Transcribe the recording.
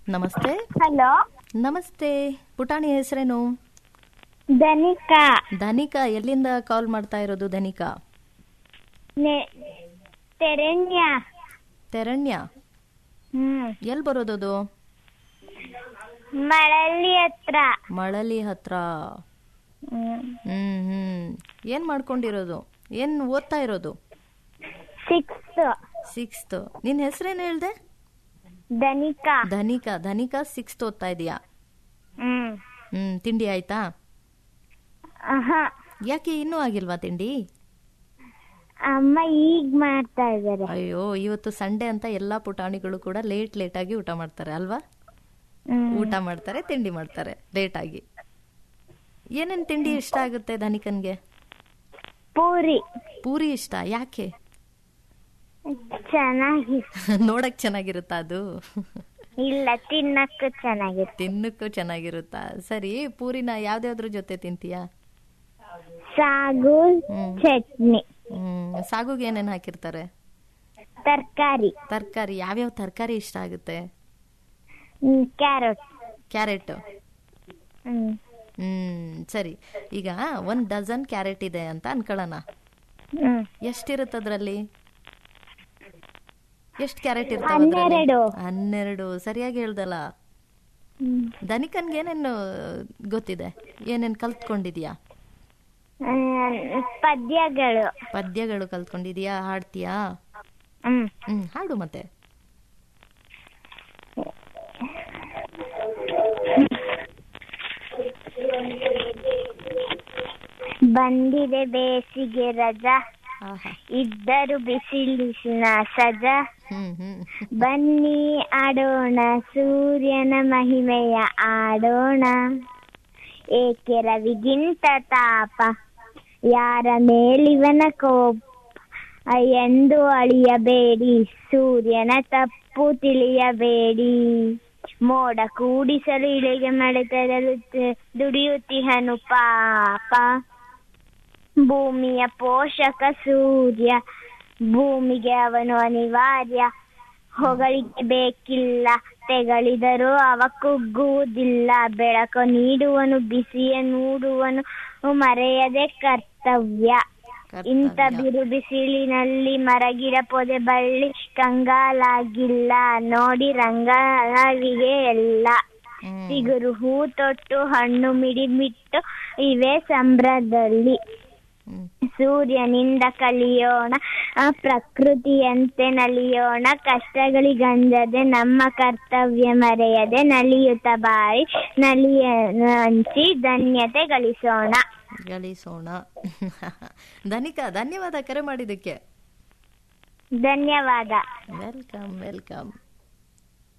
ನಮಸ್ತೆ ಹಲೋ ನಮಸ್ತೆ ಪುಟಾಣಿ ಹೆಸರೇನು ಧನಿಕಾ ಧನಿಕಾ ಎಲ್ಲಿಂದ ಕಾಲ್ ಮಾಡ್ತಾ ಇರೋದು ಧನಿಕಾ ನೆ- ತೆರೆನ್ಯ ತೆರಣ್ಯ ಹ್ಮ್ ಎಲ್ಲಿ ಬರೋದದು ಮಳಲಿ ಹತ್ರ ಮಳಲಿ ಹತ್ರ ಹ್ಮ್ ಹ್ಮ್ ಹ್ಮ್ ಏನ್ ಮಾಡ್ಕೊಂಡಿರೋದು ಏನ್ ಓದ್ತಾ ಇರೋದು ಸಿಕ್ಸ್ ಸಿಕ್ಸ್ತ್ ನಿನ್ ಹೆಸರೇನು ಹೇಳ್ದೆ ಧನಿಕಾ ಧನಿಕಾ ಧನಿಕಾ ಸಿಕ್ಸ್ತ್ ಓದ್ತಾ ಇದೀಯಾ ಹ್ಮ್ ಹ್ಮ್ ತಿಂಡಿ ಆಯ್ತಾ ಆಹಾ ಯಾಕೆ ಇನ್ನೂ ಆಗಿಲ್ವಾ ತಿಂಡಿ ಅಮ್ಮ ಈಗ ಮಾಡ್ತಾ ಇದಾರೆ ಅಯ್ಯೋ ಇವತ್ತು ಸಂಡೇ ಅಂತ ಎಲ್ಲಾ ಪುಟಾಣಿಗಳು ಕೂಡ ಲೇಟ್ ಲೇಟ್ ಆಗಿ ಊಟ ಮಾಡ್ತಾರೆ ಅಲ್ವಾ ಹ್ಮ್. ಊಟ ಮಾಡ್ತಾರೆ ತಿಂಡಿ ಮಾಡ್ತಾರೆ ಲೇಟ್ ಆಗಿ ಏನೇನ್ ತಿಂಡಿ ಇಷ್ಟ ಆಗುತ್ತೆ ಧನಿಕನ್ಗೆ ಪೂರಿ ಪೂರಿ ಇಷ್ಟ ಯಾಕೆ ಚೆನ್ನಾಗಿ ನೋಡಕ್ ಚೆನ್ನಾಗಿರುತ್ತಾ ಅದು ಇಲ್ಲ ತಿನ್ನಕ್ಕೂ ಚೆನ್ನಾಗಿತ್ತು ತಿನ್ನಕ್ಕೂ ಚೆನ್ನಾಗಿರುತ್ತಾ ಸರಿ ಪೂರಿನ ಯಾವ್ದ್ಯಾವ್ದ್ರ ಜೊತೆ ತಿಂತೀಯಾ ಸಾಗು ಹ್ಮ್. ಚಟ್ನಿ ಹ್ಮ್ ಸಾಗುಗೆ ಏನೇನ್ ಹಾಕಿರ್ತಾರೆ ತರಕಾರಿ ತರಕಾರಿ ಯಾವ್ಯಾವ ತರಕಾರಿ ಇಷ್ಟ ಆಗುತ್ತೆ ಕ್ಯಾರೆಟ್ ಕ್ಯಾರೆಟ್ ಹ್ಮ್ ಹ್ಮ್ ಸರಿ ಈಗ ಒಂದ್ ಡಜನ್ ಕ್ಯಾರೆಟ್ ಇದೆ ಅಂತ ಅನ್ಕೊಳ್ಳೋಣ ಹ್ಮ್ ಎಷ್ಟಿರುತ್ತೆ ಅದ್ರಲ್ಲಿ ಎಷ್ಟ್ ಕ್ಯಾರೆಟ್ ಹನ್ನೆರಡು. ಇರ್ತಾವೆ ಹನ್ನೆರಡು ಸರಿಯಾಗಿ ಹೇಳ್ದಲ್ಲ ಹ್ಮ್ ಧನಿಕನ್ಗೆ ಏನೇನು ಗೊತ್ತಿದೆ ಏನೇನ್ ಕಲ್ತ್ಕೊಂಡಿದ್ಯಾ ಆ, ಪದ್ಯಗಳು ಪದ್ಯಗಳು ಕಲ್ತ್ಕೊಂಡಿದ್ಯಾ ಹಾಡ್ತೀಯಾ ಹ್ಮ್ ಹ್ಮ್ ಹಾಡು ಮತ್ತೆ ಬಂದಿದೆ ಬೇಸಿಗೆ ರಜಾ ಆಹಾ ಇದ್ದರು ಬಿಸಿಲಿನ ಸಜ ಹ್ಮ್ ಹ್ಮ್ ಬನ್ನಿ ಆಡೋಣ ಸೂರ್ಯನ ಮಹಿಮೆಯ ಆಡೋಣ ಏಕೆ ರವಿಗಿಂತ ತಾಪ ಯಾರ ಮೇಲಿವನ ಕೋಪ ಎಂದು ಅಳಿಯಬೇಡಿ ಸೂರ್ಯನ ತಪ್ಪು ತಿಳಿಯಬೇಡಿ ಮೋಡ ಕೂಡಿಸಲು ಇಳಿಗೆ ಮಳೆ ತರಲು ತ- ದುಡಿಯುತ್ತಿಹನು ಪಾಪ ಭೂಮಿಯ ಪೋಷಕ ಸೂರ್ಯ ಭೂಮಿಗೆ ಅವನು ಅನಿವಾರ್ಯ ಹೊಗಳಿಕೆ ಬೇಕಿಲ್ಲ ತೆಗಳಿದರೂ ಅವ ಕುಗ್ಗುವುದಿಲ್ಲ ಬೆಳಕು ನೀಡುವನು ಬಿಸಿಯ ನೋಡುವನು ಮರೆಯದೆ ಕರ್ತವ್ಯ ಇಂಥ ಕರ್ತವ್ಯ. ಬಿರು ಬಿಸಿಲಿನಲ್ಲಿ ಮರಗಿಡ ಪೊದೆ ಬಳ್ಳಿ ಕಂಗಾಲಾಗಿಲ್ಲ ನೋಡಿ ರಂಗಾವಿಗೆ ಎಲ್ಲ ಹ್ಮ್. ಚಿಗುರು ಹೂ ತೊಟ್ಟು ಹಣ್ಣು ಮಿಡಿಮಿಟ್ಟು ಇವೆ ಸಂಭ್ರದಲ್ಲಿ ಹ್ಮ್. ಸೂರ್ಯನಿಂದ ಕಲಿಯೋಣ ಆ ಪ್ರಕೃತಿಯಂತೆ ನಲಿಯೋಣ ಕಷ್ಟಗಳಿಗಂಜದೆ ನಮ್ಮ ಕರ್ತವ್ಯ ಮರೆಯದೆ ನಲಿಯುತ್ತ ಬಾರಿ ನಲಿಯ ಹಂಚಿ ಧನ್ಯತೆ ಗಳಿಸೋಣ ಗಳಿಸೋಣ ಧನಿಕಾ ಧನ್ಯವಾದ ಕರೆ ಮಾಡಿದ್ದಕ್ಕೆ ಧನ್ಯವಾದ ವೆಲ್ಕಮ್ ವೆಲ್ಕಮ್